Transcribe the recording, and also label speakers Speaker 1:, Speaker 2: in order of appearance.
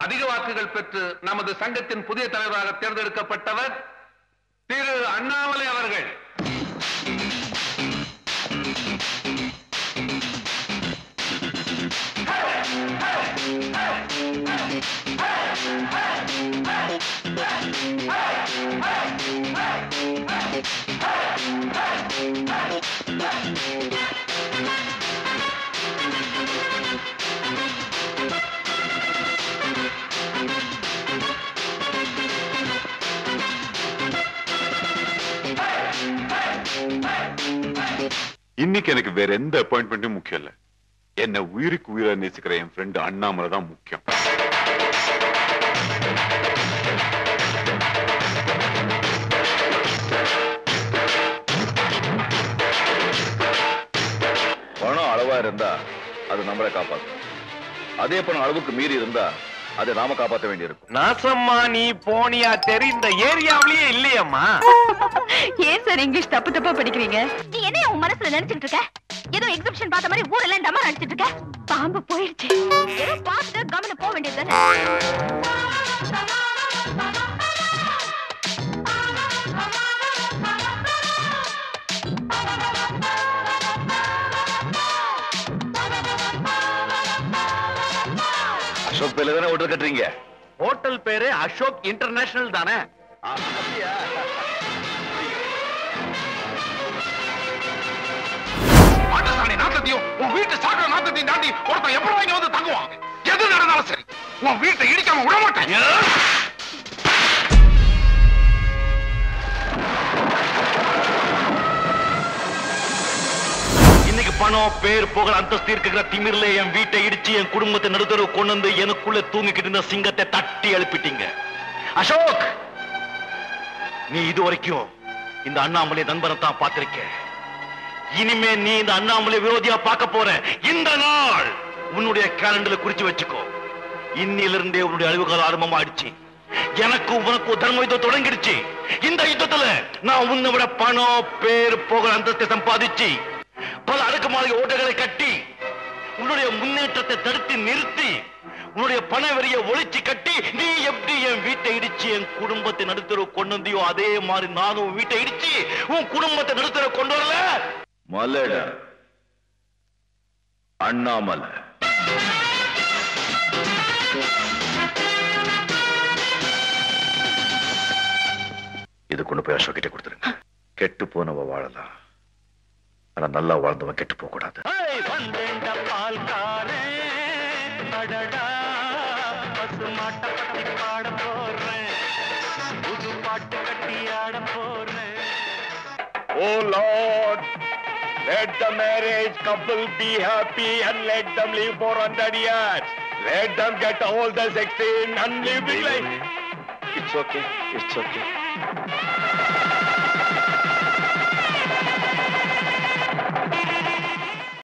Speaker 1: அதிக வாக்குகள் பெற்று நமது சங்கத்தின் புதிய தலைவராக தேர்ந்தெடுக்கப்பட்டவர் திரு அண்ணாமலை அவர்கள்
Speaker 2: இன்னைக்கு எனக்கு வேற எந்த அப்பாயின்மெண்ட்டும் முக்கியம் இல்ல என்ன உயிருக்கு உயிரா நேசிக்கிற என் ஃப்ரெண்டு அண்ணாமலை தான் முக்கியம்
Speaker 3: பணம் அளவா இருந்தா அது நம்மளை காப்பாத்தும் அதே பணம் அளவுக்கு மீறி இருந்தா அதை நாம காப்பாத்த வேண்டியிருக்கும்
Speaker 4: நாசம்மா நீ போனியா தெரி இந்த ஏரியாவிலேயே இல்லையம்மா
Speaker 5: ஏன் சார் இங்கிலீஷ் தப்பு தப்பா படிக்கிறீங்க நீ என்ன உன் மனசுல நினைச்சிட்டு இருக்க ஏதோ எக்ஸிபிஷன் பார்த்த மாதிரி ஊரெல்லாம் டமா நடிச்சிட்டு இருக்க பாம்பு போயிடுச்சு ஏதோ பார்த்துட்டு கவனம் போக வேண்டியது
Speaker 3: அசோக் பேர்ல தானே ஓட்டர் கட்டுறீங்க
Speaker 4: ஹோட்டல் பேரு அசோக் இன்டர்நேஷனல் தானே
Speaker 1: மாட்டுசாணி நாத்தத்தையும் உன் வீட்டு சாக்கிற நாத்தத்தையும் தாண்டி ஒருத்தன் எப்படி இங்க வந்து தங்குவான் எது நடந்தாலும் சரி உன் வீட்டை இடிக்காம விட மாட்டேன்
Speaker 4: இன்னைக்கு பணம் பேர் புகழ் அந்தஸ்து இருக்கிற திமிர்ல என் வீட்டை இடிச்சு என் குடும்பத்தை நடுத்தரவு கொண்டு வந்து எனக்குள்ள தூங்கிக்கிட்டு இருந்த சிங்கத்தை தட்டி எழுப்பிட்டீங்க அசோக் நீ இது வரைக்கும் இந்த அண்ணாமலை நண்பனை தான் பார்த்திருக்க இனிமே நீ இந்த அண்ணாமலை விரோதியா பார்க்க போற இந்த நாள் உன்னுடைய கேலண்டர்ல குறிச்சு வச்சுக்கோ இன்னிலிருந்தே உன்னுடைய அழிவுகால ஆரம்பமாயிடுச்சு எனக்கு உனக்கு தர்ம யுத்தம் தொடங்கிடுச்சு இந்த யுத்தத்துல நான் உன்னை விட பணம் பேர் புகழ் அந்தஸ்தை சம்பாதிச்சு பல அடுக்குமாறி ஓட்டைகளை கட்டி உன்னுடைய முன்னேற்றத்தை தடுத்து நிறுத்தி உன்னுடைய பண வரிய ஒழிச்சு கட்டி நீ எப்படி என் வீட்டை இடிச்சு என் குடும்பத்தை நடுத்தர கொண்டு வந்தியோ அதே மாதிரி நானும் உன் வீட்டை இடிச்சு உன் குடும்பத்தை நடுத்தர கொண்டு வரல
Speaker 3: மலட அண்ணாமலை இது கொண்டு போய் அசோக் கிட்ட கொடுத்துருங்க கெட்டு போனவ வாழலாம் ஆனா நல்லா வாழ்ந்தவன் கெட்டு போக கூடாது
Speaker 4: வந்தேண்ட பால்காரே அடடா பசு மாட்டை பத்தி பாட போறேன் புது பாட்டு கட்டி ஆட போறேன்
Speaker 1: Oh Lord, let the marriage couple be happy and let them live for hundred years. Let them get all the sixteen and live big life.
Speaker 3: It's okay it's okay